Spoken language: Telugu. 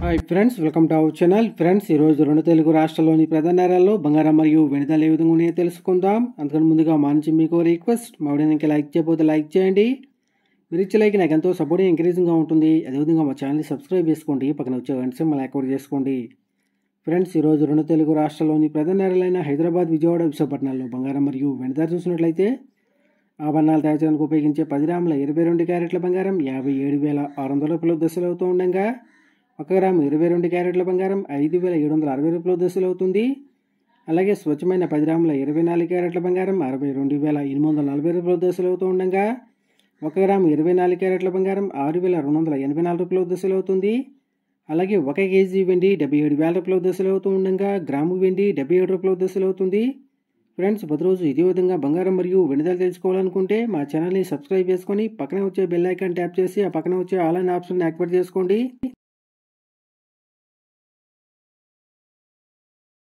hi friends welcome to our channel friends ఈరోజు రెండు తెలుగు రాష్ట్రాల్లోని ప్రధాన నగరాల్లో బంగారం మరియు వెనుదల ఏ విధంగా ఉన్నాయో తెలుసుకుందాం అందుకని ముందుగా మా నుంచి మీకు రిక్వెస్ట్ మా వీడియోకి లైక్ చేయకపోతే లైక్ చేయండి మీరు ఇచ్చే లైక్ నాకు ఎంతో సపోర్ట్ ఎంకరేజింగ్గా ఉంటుంది అదేవిధంగా మా ఛానల్ని సబ్స్క్రైబ్ చేసుకోండి పక్కన వచ్చే గంట సింబల్ యాక్టివేట్ చేసుకోండి ఫ్రెండ్స్ ఈరోజు రెండు తెలుగు రాష్ట్రాల్లోని ప్రధాన నగరాలైన హైదరాబాద్ విజయవాడ విశాఖపట్నాల్లో బంగారం మరియు వెనుదల చూసినట్లయితే ఆభరణాలు తయారు చేయడానికి ఉపయోగించే పది గ్రాముల ఇరవై రెండు క్యారెట్ల బంగారం యాభై ఏడు వేల ఆరు వందల రూపాయల దశలు అవుతూ ఉండగా ఒక గ్రాము ఇరవై రెండు క్యారెట్ల బంగారం ఐదు వేల ఏడు వందల అరవై రూపాయల దశలు అవుతుంది అలాగే స్వచ్ఛమైన పది గ్రాముల ఇరవై నాలుగు క్యారెట్ల బంగారం అరవై రెండు వేల ఎనిమిది వందల నలభై రూపాయల దశలు అవుతూ ఉండగా ఒక గ్రాము ఇరవై నాలుగు క్యారెట్ల బంగారం ఆరు వేల రెండు వందల ఎనభై నాలుగు రూపాయల దశలు అవుతుంది అలాగే ఒక కేజీ వెండి డెబ్బై ఏడు వేల రూపాయల దశలు అవుతూ ఉండగా గ్రాము వెండి డెబ్బై ఏడు రూపాయల దశలు అవుతుంది ఫ్రెండ్స్ ప్రతిరోజు ఇదే విధంగా బంగారం మరియు వెనుదల తెలుసుకోవాలనుకుంటే మా ఛానల్ని సబ్స్క్రైబ్ చేసుకొని పక్కనే వచ్చే బెల్ ఐకాన్ ట్యాప్ చేసి ఆ పక్కన వచ్చే ఆల్ అనే ఆప్షన్ యాక్టివేట్ చేసుకోండి